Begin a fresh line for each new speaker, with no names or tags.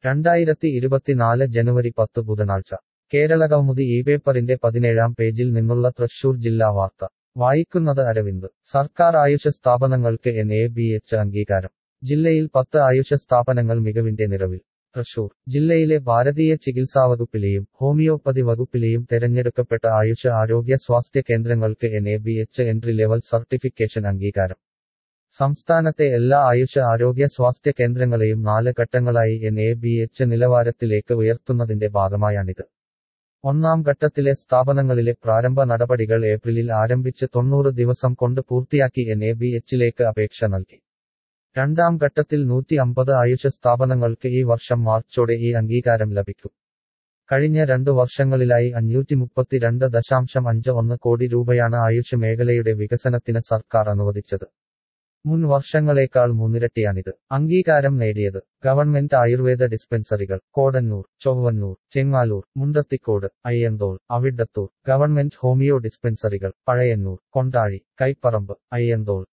രണ്ടായിരത്തി ഇരുപത്തിനാല് ജനുവരി പത്ത് ബുധനാഴ്ച കേരളകൗമുദി ഈ പേപ്പറിന്റെ പതിനേഴാം പേജിൽ നിന്നുള്ള തൃശൂർ ജില്ലാ വാർത്ത വായിക്കുന്നത് അരവിന്ദ് സർക്കാർ ആയുഷ സ്ഥാപനങ്ങൾക്ക് എൻ എ ബി എച്ച് അംഗീകാരം ജില്ലയിൽ പത്ത് ആയുഷ സ്ഥാപനങ്ങൾ മികവിന്റെ നിറവിൽ തൃശൂർ ജില്ലയിലെ ഭാരതീയ ചികിത്സാവകുപ്പിലെയും ഹോമിയോപ്പതി വകുപ്പിലെയും തെരഞ്ഞെടുക്കപ്പെട്ട ആയുഷ ആരോഗ്യ സ്വാസ്ഥ്യ കേന്ദ്രങ്ങൾക്ക് N A B H entry level certification അംഗീകാരം സംസ്ഥാനത്തെ എല്ലാ ആയുഷ ആരോഗ്യ സ്വാസ്ഥ്യ കേന്ദ്രങ്ങളെയും നാല് ഘട്ടങ്ങളായി എൻ എ ബി എച്ച് നിലവാരത്തിലേക്ക് ഉയർത്തുന്നതിന്റെ ഭാഗമായാണിത് ഒന്നാം ഘട്ടത്തിലെ സ്ഥാപനങ്ങളിലെ പ്രാരംഭ നടപടികൾ ഏപ്രിലിൽ ആരംഭിച്ച് തൊണ്ണൂറ് ദിവസം കൊണ്ട് പൂർത്തിയാക്കി എൻ എ ബി എച്ചിലേക്ക് അപേക്ഷ നൽകി രണ്ടാം ഘട്ടത്തിൽ നൂറ്റി അമ്പത് ആയുഷ സ്ഥാപനങ്ങൾക്ക് ഈ വർഷം മാർച്ചോടെ ഈ അംഗീകാരം ലഭിക്കും കഴിഞ്ഞ രണ്ടു വർഷങ്ങളിലായി അഞ്ഞൂറ്റി മുപ്പത്തിരണ്ട് ദശാംശം അഞ്ച് ഒന്ന് കോടി രൂപയാണ് ആയുഷ് മേഖലയുടെ വികസനത്തിന് സർക്കാർ അനുവദിച്ചത് മുൻ വർഷങ്ങളേക്കാൾ മൂന്നിരട്ടിയാണിത് അംഗീകാരം നേടിയത് ഗവൺമെന്റ് ആയുർവേദ ഡിസ്പെൻസറികൾ കോടന്നൂർ ചൊവ്വന്നൂർ ചെങ്ങാലൂർ മുണ്ടത്തിക്കോട് അയ്യന്തോൾ അവിഡത്തൂർ ഗവൺമെന്റ് ഹോമിയോ ഡിസ്പെൻസറികൾ പഴയന്നൂർ കൊണ്ടാഴി കൈപ്പറമ്പ് അയ്യന്തോൾ